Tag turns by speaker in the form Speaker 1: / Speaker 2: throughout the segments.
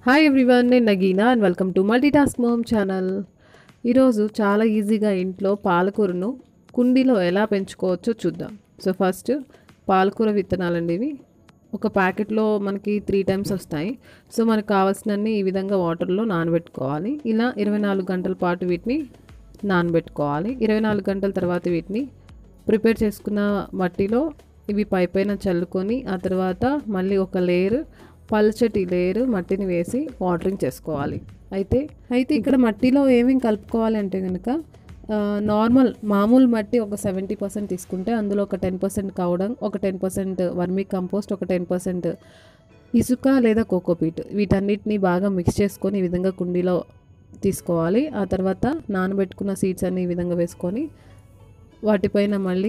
Speaker 1: hi everyone నేను Nagina and welcome to multitask mom channel ఈరోజు చాలా ఈజీగా ఇంట్లో పాలకూరను కుండీలో ఎలా పెంచుకోవచ్చో చూద్దాం సో ఫస్ట్ పాలకూర విత్తనాలండి ఇవి ఒక ప్యాకెట్లో మనకి త్రీ టైమ్స్ వస్తాయి సో మనకు కావాల్సినన్ని ఈ విధంగా వాటర్లో నానబెట్టుకోవాలి ఇలా ఇరవై నాలుగు గంటల పాటు వీటిని నానబెట్టుకోవాలి ఇరవై నాలుగు గంటల తర్వాత వీటిని ప్రిపేర్ చేసుకున్న మట్టిలో ఇవి పై పైన చల్లుకొని ఆ తర్వాత మళ్ళీ ఒక లేయర్ పల్చటి లేయర్ మట్టిని వేసి వాటరింగ్ చేసుకోవాలి అయితే అయితే ఇక్కడ మట్టిలో ఏమేమి కలుపుకోవాలి అంటే కనుక నార్మల్ మామూలు మట్టి ఒక సెవెంటీ పర్సెంట్ తీసుకుంటే అందులో ఒక టెన్ పర్సెంట్ కావడం ఒక టెన్ పర్సెంట్ వర్మీ కంపోస్ట్ ఒక టెన్ పర్సెంట్ ఇసుక లేదా కోకోపీట్ వీటన్నిటిని బాగా మిక్స్ చేసుకొని ఈ విధంగా కుండీలో తీసుకోవాలి ఆ తర్వాత నానబెట్టుకున్న సీడ్స్ అన్ని ఈ విధంగా వేసుకొని వాటిపైన మళ్ళీ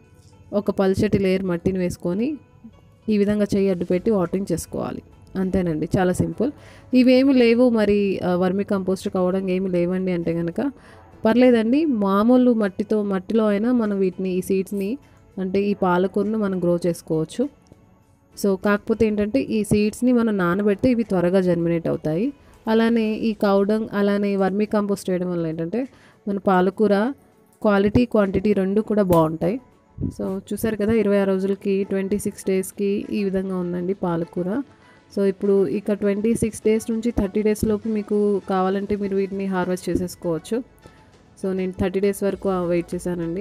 Speaker 1: ఒక పల్చటి లేయర్ మట్టిని వేసుకొని ఈ విధంగా చెయ్యి అడ్డు పెట్టి వాటరింగ్ చేసుకోవాలి అంతేనండి చాలా సింపుల్ ఇవేమి లేవు మరి వర్మి కంపోస్ట్ కావడం ఏమి లేవండి అంటే కనుక పర్లేదండి మామూలు మట్టితో మట్టిలో అయినా మనం వీటిని ఈ సీడ్స్ని అంటే ఈ పాలకూరను మనం గ్రో చేసుకోవచ్చు సో కాకపోతే ఏంటంటే ఈ సీడ్స్ని మనం నానబెడితే ఇవి త్వరగా జర్మినేట్ అవుతాయి అలానే ఈ కౌడంగ్ అలానే వర్మీ కంపోస్ట్ వేయడం వల్ల ఏంటంటే మన పాలకూర క్వాలిటీ క్వాంటిటీ రెండు కూడా బాగుంటాయి సో చూసారు కదా ఇరవై ఆరు రోజులకి ట్వంటీ సిక్స్ డేస్కి ఈ విధంగా ఉందండి పాలకూర సో ఇప్పుడు ఇక ట్వంటీ సిక్స్ డేస్ నుంచి థర్టీ డేస్ లోపు మీకు కావాలంటే మీరు వీటిని హార్వెస్ట్ చేసేసుకోవచ్చు సో నేను థర్టీ డేస్ వరకు వెయిట్ చేశానండి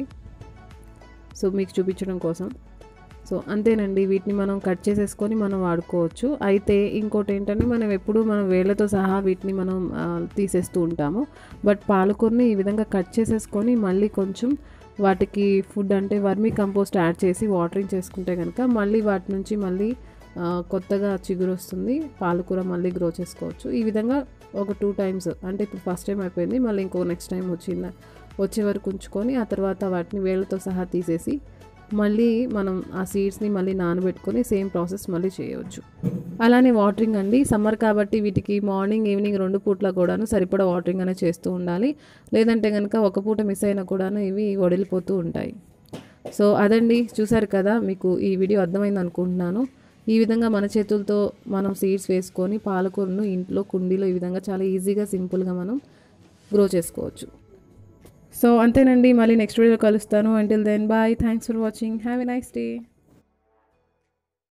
Speaker 1: సో మీకు చూపించడం కోసం సో అంతేనండి వీటిని మనం కట్ చేసేసుకొని మనం వాడుకోవచ్చు అయితే ఇంకోటి ఏంటంటే మనం ఎప్పుడు మనం వేళ్ళతో సహా వీటిని మనం తీసేస్తూ ఉంటాము బట్ పాలకూరని ఈ విధంగా కట్ చేసేసుకొని మళ్ళీ కొంచెం వాటికి ఫుడ్ అంటే వర్మీ కంపోస్ట్ యాడ్ చేసి వాటరింగ్ చేసుకుంటే కనుక మళ్ళీ వాటి నుంచి మళ్ళీ కొత్తగా చిగురు వస్తుంది పాలకూర మళ్ళీ గ్రో చేసుకోవచ్చు ఈ విధంగా ఒక టూ టైమ్స్ అంటే ఇప్పుడు ఫస్ట్ టైం అయిపోయింది మళ్ళీ ఇంకో నెక్స్ట్ టైం వచ్చింది వచ్చే వరకు ఉంచుకొని ఆ తర్వాత వాటిని వేళ్ళతో సహా తీసేసి మళ్ళీ మనం ఆ సీడ్స్ని మళ్ళీ నానబెట్టుకొని సేమ్ ప్రాసెస్ మళ్ళీ చేయవచ్చు అలానే వాటరింగ్ అండి సమ్మర్ కాబట్టి వీటికి మార్నింగ్ ఈవినింగ్ రెండు పూట్ల కూడాను సరిపడా వాటరింగ్ అనేది చేస్తూ ఉండాలి లేదంటే కనుక ఒక పూట మిస్ అయినా కూడాను ఇవి వడిలిపోతూ ఉంటాయి సో అదండి చూసారు కదా మీకు ఈ వీడియో అర్థమైంది అనుకుంటున్నాను ఈ విధంగా మన చేతులతో మనం సీడ్స్ వేసుకొని పాలకూరను ఇంట్లో కుండీలో ఈ విధంగా చాలా ఈజీగా సింపుల్గా మనం గ్రో చేసుకోవచ్చు సో అంతేనండి మళ్ళీ నెక్స్ట్ వీడియో కలుస్తాను until then bye thanks for watching have a nice day